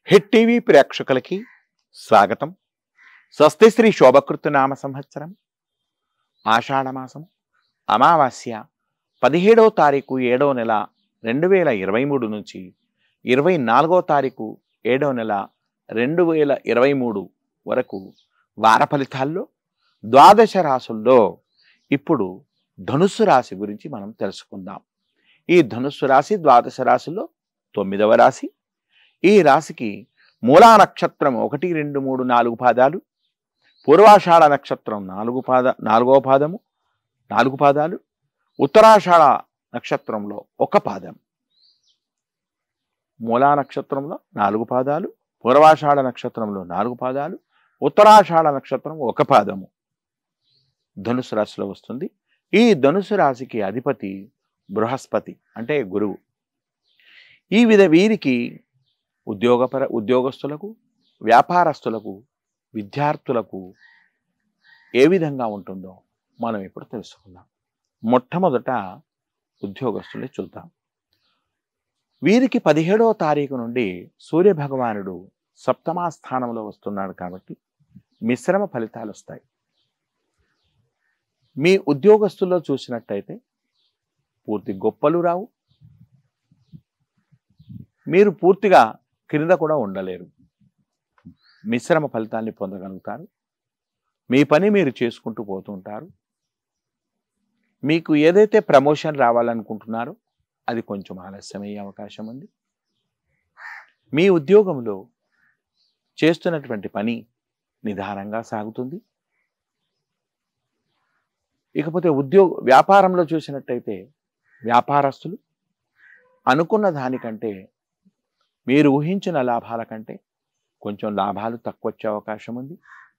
Hit TV ప్రేక్షకులకి స్వాగతం స్వస్తి శ్రీ శోభకృతు నామ సంవత్సరం ఆషాఢమాసం అమావాస్య పదిహేడవ తారీఖు ఏడవ నెల రెండు వేల ఇరవై మూడు నుంచి ఇరవై నాలుగో తారీఖు ఏడవ నెల రెండు వేల ఇరవై మూడు వరకు వార ఫలితాల్లో ద్వాదశ రాసుల్లో ఇప్పుడు ధనుస్సు రాశి గురించి మనం తెలుసుకుందాం ఈ ధనుస్సు రాశి ద్వాదశ రాశిలో తొమ్మిదవ రాశి ఈ రాశికి మూలా నక్షత్రం ఒకటి రెండు మూడు నాలుగు పాదాలు పూర్వాషాఢ నక్షత్రం నాలుగు పాద నాలుగవ పాదము నాలుగు పాదాలు ఉత్తరాషాఢ నక్షత్రంలో ఒక పాదం మూలా నక్షత్రంలో నాలుగు పాదాలు పూర్వాషాఢ నక్షత్రంలో నాలుగు పాదాలు ఉత్తరాషాఢ నక్షత్రం ఒక పాదము ధనుసు రాశిలో వస్తుంది ఈ ధనుసు రాశికి అధిపతి బృహస్పతి అంటే గురువు ఈ విధ వీరికి ఉద్యోగపర ఉద్యోగస్తులకు వ్యాపారస్తులకు విద్యార్థులకు ఏ విధంగా ఉంటుందో మనం ఇప్పుడు తెలుసుకుందాం మొట్టమొదట ఉద్యోగస్తులే చూద్దాం వీరికి పదిహేడవ తారీఖు నుండి సూర్య భగవానుడు సప్తమా స్థానంలో వస్తున్నాడు కాబట్టి మిశ్రమ ఫలితాలు వస్తాయి మీ ఉద్యోగస్తుల్లో చూసినట్టయితే పూర్తి గొప్పలు రావు మీరు పూర్తిగా క్రింద కూడా ఉండలేరు మిశ్రమ ఫలితాన్ని పొందగలుగుతారు మీ పని మీరు చేసుకుంటూ పోతుంటారు మీకు ఏదైతే ప్రమోషన్ రావాలనుకుంటున్నారో అది కొంచెం ఆలస్యమయ్యే అవకాశం ఉంది మీ ఉద్యోగంలో చేస్తున్నటువంటి పని నిదానంగా సాగుతుంది ఇకపోతే ఉద్యోగ వ్యాపారంలో చూసినట్టయితే వ్యాపారస్తులు అనుకున్న దానికంటే మీరు ఊహించిన లాభాల కంటే కొంచెం లాభాలు తక్కువ వచ్చే అవకాశం ఉంది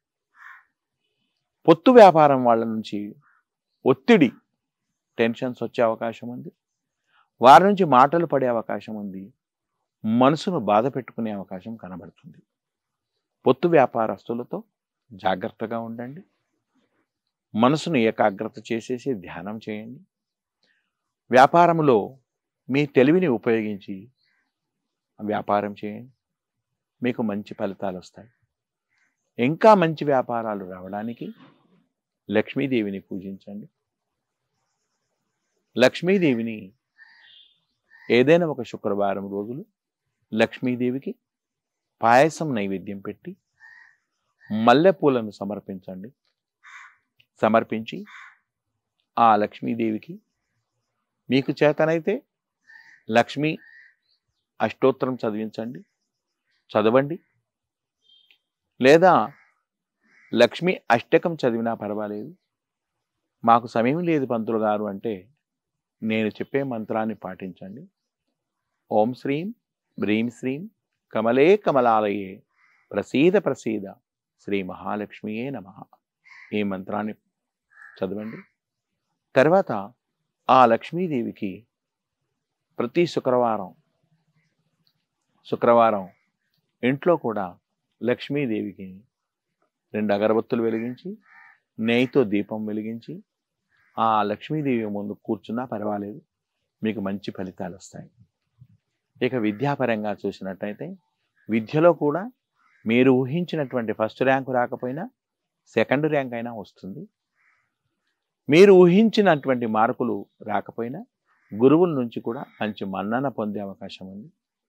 పొత్తు వ్యాపారం వాళ్ళ నుంచి ఒత్తిడి టెన్షన్స్ వచ్చే అవకాశం ఉంది వారి నుంచి మాటలు పడే అవకాశం ఉంది మనసును బాధ పెట్టుకునే అవకాశం కనబడుతుంది పొత్తు వ్యాపారస్తులతో జాగ్రత్తగా ఉండండి మనసును ఏకాగ్రత చేసేసి ధ్యానం చేయండి వ్యాపారంలో మీ తెలివిని ఉపయోగించి వ్యాపారం చేయండి మీకు మంచి ఫలితాలు వస్తాయి ఇంకా మంచి వ్యాపారాలు రావడానికి లక్ష్మీదేవిని పూజించండి లక్ష్మీదేవిని ఏదైనా ఒక శుక్రవారం రోజులు లక్ష్మీదేవికి పాయసం నైవేద్యం పెట్టి మల్లెపూలను సమర్పించండి సమర్పించి ఆ లక్ష్మీదేవికి మీకు చేతనైతే లక్ష్మీ అష్టోత్తరం చదివించండి చదవండి లేదా లక్ష్మీ అష్టకం చదివినా పర్వాలేదు మాకు సమయం లేదు పంతులు గారు అంటే నేను చెప్పే మంత్రాన్ని పాటించండి ఓం శ్రీం హ్రీం శ్రీం కమలే కమలాలయే ప్రసీద ప్రసీద శ్రీ మహాలక్ష్మియే నమ ఈ మంత్రాన్ని చదవండి తర్వాత ఆ లక్ష్మీదేవికి ప్రతి శుక్రవారం శుక్రవారం ఇంట్లో కూడా లక్ష్మీదేవికి రెండు అగరబత్తులు వెలిగించి నెయ్యితో దీపం వెలిగించి ఆ లక్ష్మీదేవి ముందు కూర్చున్నా పర్వాలేదు మీకు మంచి ఫలితాలు వస్తాయి ఇక విద్యాపరంగా చూసినట్టయితే విద్యలో కూడా మీరు ఊహించినటువంటి ఫస్ట్ ర్యాంకు రాకపోయినా సెకండ్ ర్యాంక్ అయినా వస్తుంది మీరు ఊహించినటువంటి మార్కులు రాకపోయినా గురువుల నుంచి కూడా మంచి మన్నన పొందే అవకాశం ఉంది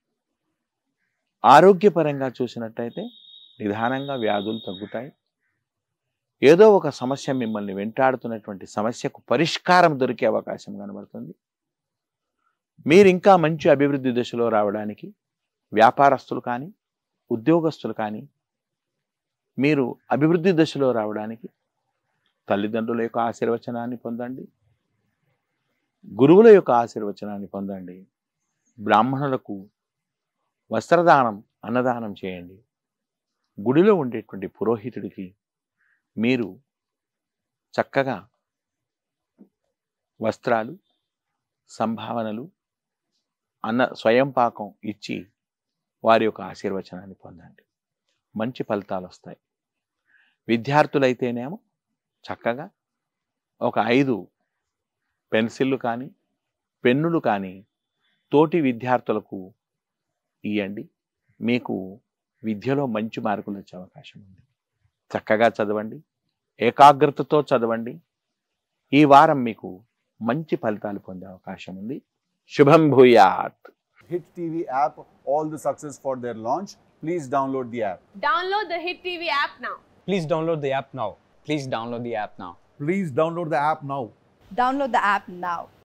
ఆరోగ్యపరంగా చూసినట్టయితే నిదానంగా వ్యాధులు తగ్గుతాయి ఏదో ఒక సమస్య మిమ్మల్ని వెంటాడుతున్నటువంటి సమస్యకు పరిష్కారం దొరికే అవకాశం కనబడుతుంది మీరు ఇంకా మంచి అభివృద్ధి దశలో రావడానికి వ్యాపారస్తులు కానీ ఉద్యోగస్తులు కానీ మీరు అభివృద్ధి దశలో రావడానికి తల్లిదండ్రుల యొక్క ఆశీర్వచనాన్ని పొందండి గురువుల యొక్క ఆశీర్వచనాన్ని పొందండి బ్రాహ్మణులకు వస్త్రదానం అన్నదానం చేయండి గుడిలో ఉండేటువంటి పురోహితుడికి మీరు చక్కగా వస్త్రాలు సంభావనలు అన్న స్వయం పాకం ఇచ్చి వారి యొక్క ఆశీర్వచనాన్ని పొందండి మంచి ఫలితాలు వస్తాయి విద్యార్థులైతేనేమో చక్కగా ఒక ఐదు పెన్సిళ్ళు కానీ పెన్నులు కానీ తోటి విద్యార్థులకు ఇవ్వండి మీకు విద్యలో మంచి మార్కులు వచ్చే అవకాశం ఉంది చక్కగా చదవండి ఏకాగ్రతతో చదవండి ఈ వారం మీకు మంచి ఫలితాలు పొందే అవకాశం ఉంది శుభం భూయాత్ Hit TV app, all the success for their launch. Please download the app. Download the Hit TV app now. Please download the app now. Please download the app now. Please download the app now. Download the app now.